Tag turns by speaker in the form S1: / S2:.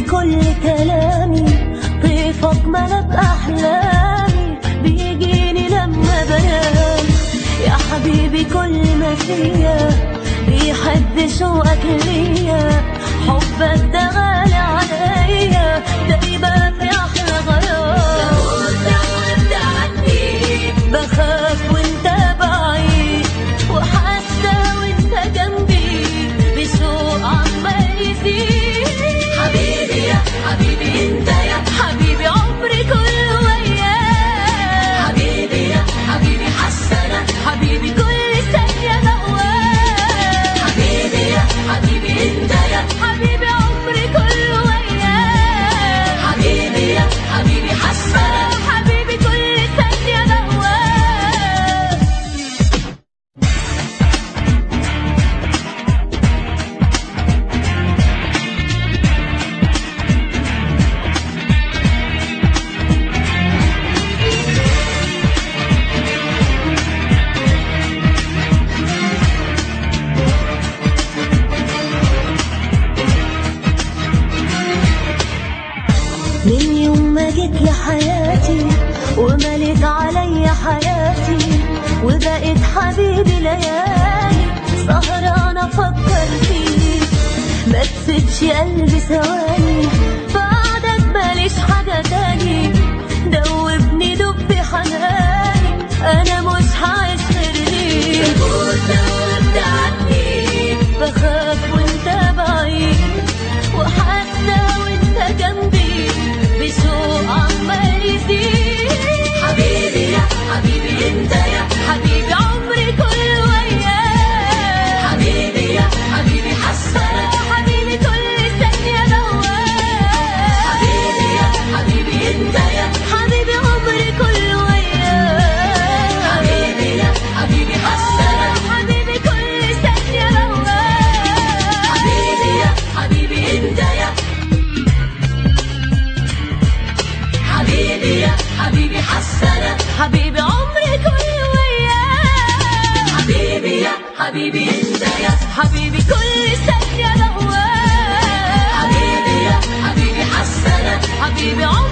S1: كل كلامي طيفك ملك أحلامي بيجيني لما بنام يا حبيبي كل ما فيا بيحد شوقك ليا حبك ده غالي عليا دايما في أحلى غيار بخاف وانت بعيد وحاسة وانت جنبي بشوق عمال يزيد
S2: حبيبي يا حبيبي انت يا
S1: حبيبي عمري كله وياك
S2: حبيبي يا حبيبي حسنا
S1: حبيبي كل ثانية بهواك
S2: حبيبي يا حبيبي انت يا
S1: حبيبي عمري كله وياك
S2: حبيبي يا حبيبي حسنا
S1: حبيبي كل ثانية بهواك من يوم ما جيت لحياتي ومليت عليا حياتي وبقيت حبيبي ليالي سهرانة افكر فيك ما تسيبش قلبي ثواني بعدك ماليش حاجة تاني دوبني دب حناني انا مش هعيش غير ليك
S2: وانت عني
S1: بخاف وانت بعيد وحاسة وانت جنبي بشوق عمال يزيد
S2: حبيبي يا حبيبي انت يا
S1: حبيبي عمري كله وياك
S2: حبيبي يا حبيبي حسنا
S1: حبيبي كل ثانية بهواك
S2: حبيبي يا حبيبي انت يا
S1: حبيبي عمري كله وياك
S2: حبيبي يا حبيبي حسنا
S1: حبيبي كل ثانية بهواك
S2: حبيبي يا حبيبي انت يا حبيبي يا حبيبي حسنا
S1: حبيبي عمري كله وياك
S2: حبيبي يا حبيبي انت يا
S1: حبيبي كل ثانية بهواك
S2: حبيبي يا حبيبي حسنا
S1: حبيبي عمري